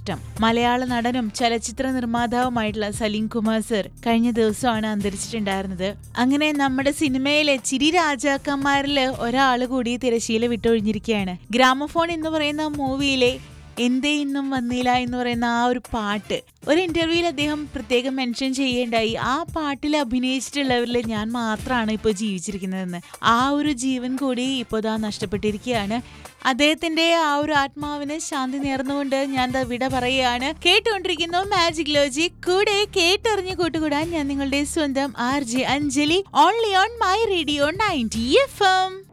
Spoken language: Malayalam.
നഷ്ടം മലയാള നടനും ചലച്ചിത്ര നിർമ്മാതാവുമായിട്ടുള്ള സലീം കുമാർ സർ കഴിഞ്ഞ ദിവസമാണ് അന്തരിച്ചിട്ടുണ്ടായിരുന്നത് അങ്ങനെ നമ്മുടെ സിനിമയിലെ ചിരി രാജാക്കന്മാരില് ഒരാള് കൂടി തിരശീല വിട്ടൊഴിഞ്ഞിരിക്കുകയാണ് ഗ്രാമഫോൺ എന്ന് പറയുന്ന മൂവിയിലെ എന്തേ ഇന്നും വന്നില്ല എന്ന് പറയുന്ന ആ ഒരു പാട്ട് ഒരു ഇന്റർവ്യൂവിൽ അദ്ദേഹം പ്രത്യേകം മെൻഷൻ ചെയ്യേണ്ടായി ആ പാട്ടിൽ അഭിനയിച്ചിട്ടുള്ളവരിൽ ഞാൻ മാത്രമാണ് ഇപ്പോൾ ജീവിച്ചിരിക്കുന്നതെന്ന് ആ ഒരു ജീവൻ കൂടി ഇപ്പോൾ ദാ നഷ്ടപ്പെട്ടിരിക്കുകയാണ് അദ്ദേഹത്തിന്റെ ആ ഒരു ആത്മാവിന് ശാന്തി നേർന്നുകൊണ്ട് ഞാൻ ദാ വിട പറയുകയാണ് കേട്ടുകൊണ്ടിരിക്കുന്നു മാജിക് ലോജി കൂടെ കേട്ടറിഞ്ഞ് കൂട്ടുകൂടാൻ ഞാൻ നിങ്ങളുടെ സ്വന്തം R J Anjali only on my radio ninety F M